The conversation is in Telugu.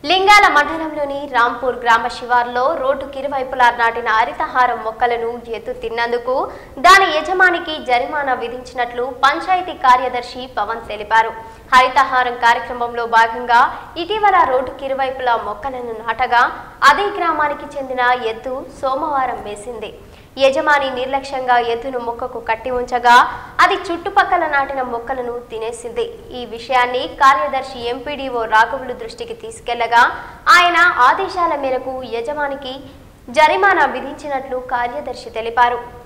లింగాల మండలంలోని రాంపూర్ గ్రామ శివార్లో రోడ్డుకి ఇరువైపులా నాటిన హరితహారం మొక్కలను ఎత్తు తిన్నందుకు దాని యజమానికి జరిమానా విధించినట్లు పంచాయతీ కార్యదర్శి పవన్ తెలిపారు హరితహారం కార్యక్రమంలో భాగంగా ఇటీవల రోడ్డుకి ఇరువైపులా మొక్కలను నాటగా అదే గ్రామానికి చెందిన ఎద్దు సోమవారం వేసింది యజమాని నిర్లక్ష్యంగా ఎద్దును మొక్కకు కట్టి ఉంచగా అది చుట్టుపక్కల నాటిన మొక్కలను తినేసింది ఈ విషయాన్ని కార్యదర్శి ఎంపీడీఓ రాఘవులు దృష్టికి తీసుకెళ్లగా ఆయన ఆదేశాల మేరకు యజమానికి జరిమానా విధించినట్లు కార్యదర్శి తెలిపారు